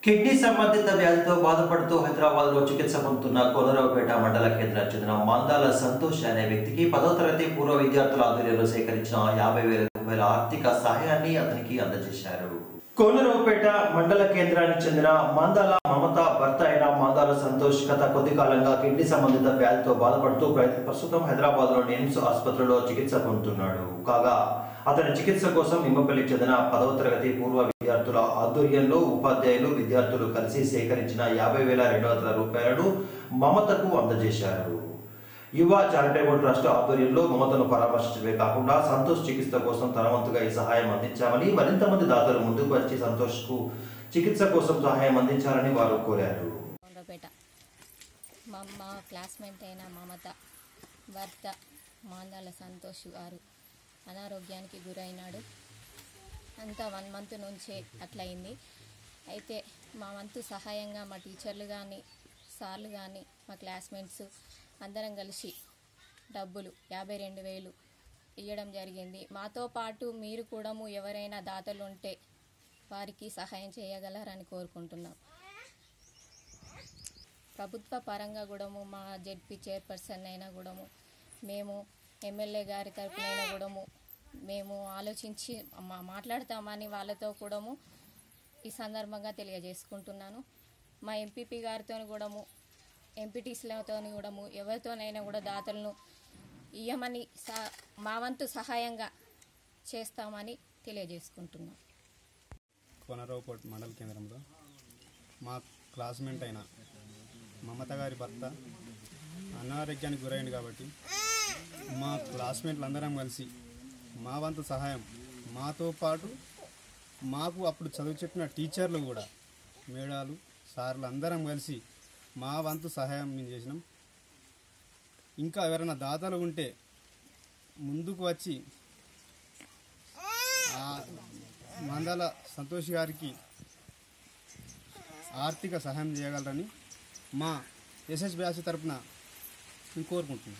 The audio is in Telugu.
కిడ్నీ సంబంధిత వ్యాధితో బాధపడుతూ హైదరాబాద్ లో చికిత్స పొందుతున్న కోనరావుపేట మండల కేంద్రానికి చెందిన మందాల సంతోష్ అనే వ్యక్తికి పదో తరగతి పూర్వ విద్యార్థుల ఆధ్వర్యంలో సేకరించిన యాభై వేల రూపాయల ఆర్థిక సహాయాన్ని అతనికి అందజేశారు కోనరావుపేట మండల కేంద్రానికి చెందిన మందాల మమత భర్త అయిన మందాల సంతోష్ గత కొద్ది కాలంగా కిడ్నీ సంబంధిత వ్యాధితో బాధపడుతూ ప్ర- ప్రస్తుతం హైదరాబాద్ లోని ఎయిమ్స్ ఆసుపత్రిలో చికిత్స పొందుతున్నాడు కాగా అతని చికిత్స కోసం నిమ్మపల్లికి చెందిన పదవ తరగతి పూర్వ విద్యార్థుల ఆధ్వర్యంలో ఉపాధ్యాయులు విద్యార్థులు కలిసి సేకరించిన యాభై వేల రెండు వందల రూపాయలను మమతకు అందజేశారు యువ చారిటబుల్ ట్రస్ట్ ఆధ్వర్యంలో మమతను పరామర్శించడమే కాకుండా సంతోష్ చికిత్స కోసం తన వంతుగా ఈ సహాయం అందించామని మరింత మంది దాతలు ముందుకు వచ్చి సంతోష్ కు చికిత్స కోసం సహాయం అందించాలని వారు కోరారు కొండపేట మా మా క్లాస్మేట్ అయిన మమత భర్త మాందాల సంతోష్ గారు అనారోగ్యానికి గురైనాడు అంతా వన్ మంత్ నుంచే అట్లయింది అయితే మా వంతు సహాయంగా మా టీచర్లు కానీ సార్లు కానీ మా క్లాస్మేట్స్ అందరం కలిసి డబ్బులు యాభై రెండు వేలు ఇవ్వడం జరిగింది మాతో పాటు మీరు కూడా ఎవరైనా దాతలు ఉంటే వారికి సహాయం చేయగలరని కోరుకుంటున్నాం ప్రభుత్వ పరంగా కూడాము మా జెడ్పీ చైర్పర్సన్ అయినా కూడాము మేము ఎమ్మెల్యే గారి తరపునైనా కూడాము మేము ఆలోచించి మా మాట్లాడతామని వాళ్ళతో కూడాము ఈ సందర్భంగా తెలియజేసుకుంటున్నాను మా ఎంపీపీ గారితో కూడాము ఎంపీటీసీలతో కూడాము ఎవరితోనైనా కూడా దాతలను ఇయ్యమని సా మా వంతు సహాయంగా చేస్తామని తెలియజేసుకుంటున్నాం కోనరావుపేట మండల కేంద్రంలో మా క్లాస్మేట్ అయిన మమత గారి భర్త అనారోగ్యానికి గురైంది కాబట్టి మా క్లాస్మేట్లు అందరం కలిసి మా వంతు సహాయం మాతో పాటు మాకు అప్పుడు చదువు చెప్పిన టీచర్లు కూడా మేడాలు సార్లు అందరం కలిసి మా వంతు సహాయం మేము చేసినాం ఇంకా ఎవరైనా దాతలు ఉంటే ముందుకు వచ్చి ఆ మందాల సంతోష్ గారికి ఆర్థిక సహాయం చేయగలరని మా ఎస్ఎస్ బ్యాచ్ తరపున మేము కోరుకుంటున్నాం